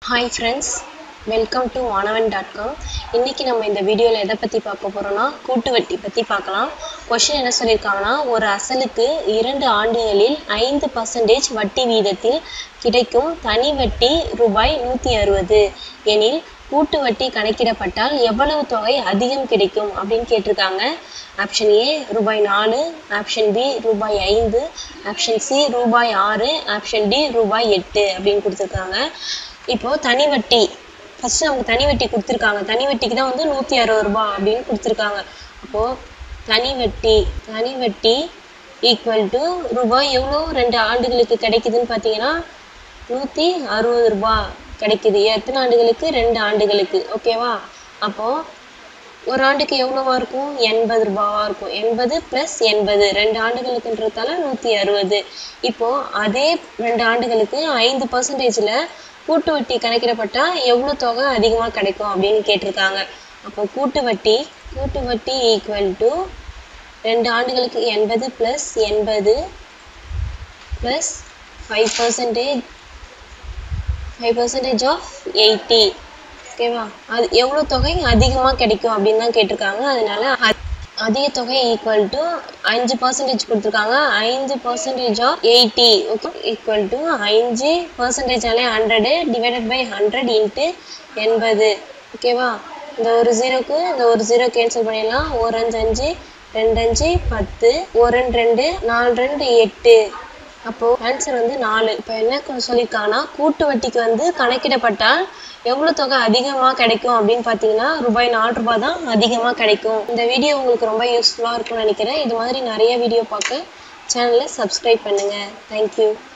hi friends welcome to Vanavan dot com இன்றைக்கி நம்ம இந்த வீடியோவில் எதை பற்றி பார்க்க போகிறோம்னா கூட்டு வட்டி பற்றி பார்க்கலாம் கொஷின் என்ன சொல்லியிருக்காங்கன்னா ஒரு அசலுக்கு இரண்டு ஆண்டுகளில் ஐந்து பர்சன்டேஜ் வட்டி வீதத்தில் கிடைக்கும் தனி வட்டி ரூபாய் நூற்றி அறுபது எனில் கூட்டு வட்டி கணக்கிடப்பட்டால் எவ்வளவு தொகை அதிகம் கிடைக்கும் அப்படின்னு கேட்டிருக்காங்க ஆப்ஷன் ஏ ரூபாய் நாலு ஆப்ஷன் பி ரூபாய் ஐந்து ஆப்ஷன் சி ரூபாய் ஆறு ஆப்ஷன் டி ரூபாய் எட்டு அப்படின்னு கொடுத்துருக்காங்க இப்போது தனி வட்டி ஃபர்ஸ்ட் நமக்கு தனி வட்டி கொடுத்துருக்காங்க தனி வட்டிக்கு தான் வந்து நூற்றி அறுபது ரூபாய் அப்படின்னு கொடுத்துருக்காங்க அப்போது தனி வட்டி தனி வட்டி ஈக்குவல் டு ரூபாய் எவ்வளோ ரெண்டு ஆண்டுகளுக்கு கிடைக்குதுன்னு பார்த்தீங்கன்னா நூற்றி அறுபது ரூபாய் கிடைக்குது எத்தனை ஆண்டுகளுக்கு ரெண்டு ஆண்டுகளுக்கு ஓகேவா அப்போது ஒரு ஆண்டுக்கு எவ்வளோவா இருக்கும் எண்பது ரூபாவா இருக்கும் எண்பது ப்ளஸ் எண்பது ரெண்டு ஆண்டுகளுக்குன்றதால நூற்றி அறுபது இப்போது அதே ரெண்டு ஆண்டுகளுக்கு ஐந்து பர்சன்டேஜில் கூட்டு வட்டி கணக்கிடப்பட்டால் எவ்வளோ தொகை அதிகமாக கிடைக்கும் அப்படின்னு கேட்டிருக்காங்க அப்போ கூட்டு வட்டி கூட்டு வட்டி ஈக்குவல் டு ரெண்டு ஆண்டுகளுக்கு எண்பது ப்ளஸ் எண்பது plus five percentage five percentage of eighty ஓகேவா அது எவ்வளோ தொகை அதிகமாக கிடைக்கும் அப்படின்னு தான் கேட்டிருக்காங்க அதனால அ- அதிக தொகை ஈக்குவல் டு அஞ்சு பர்சன்டேஜ் கொடுத்துருக்காங்க ஐந்து percentage of eighty okay equal to அஞ்சு பர்சன்டேஜாலே hundred divided by hundred into எண்பது ஓகேவா இந்த ஒரு ஜீரோக்கு இந்த ஒரு ஜீரோ கேன்சல் பண்ணிடலாம் ஒரு அஞ்சு அஞ்சு ரெண்டு அஞ்சு பத்து ஒரு ரெண்டு ரெண்டு நாலு ரெண்டு எட்டு அப்போ ஆன்சர் வந்து நாலு இப்போ என்ன கொ- சொல்லியிருக்காங்கன்னா கூட்டு வட்டிக்கு வந்து கணக்கிடப்பட்டால் எவ்வளோ தொகை அதிகமாக கிடைக்கும் அப்படின்னு பார்த்தீங்கன்னா ரூபாய் நாலு ரூபாய் தான் அதிகமாக கிடைக்கும் இந்த வீடியோ உங்களுக்கு ரொம்ப யூஸ்ஃபுல்லாக இருக்கும்னு நினைக்கிறேன் இது மாதிரி நிறைய வீடியோ பார்க்க சேனலை சப்ஸ்கிரைப் பண்ணுங்கள் தேங்க்யூ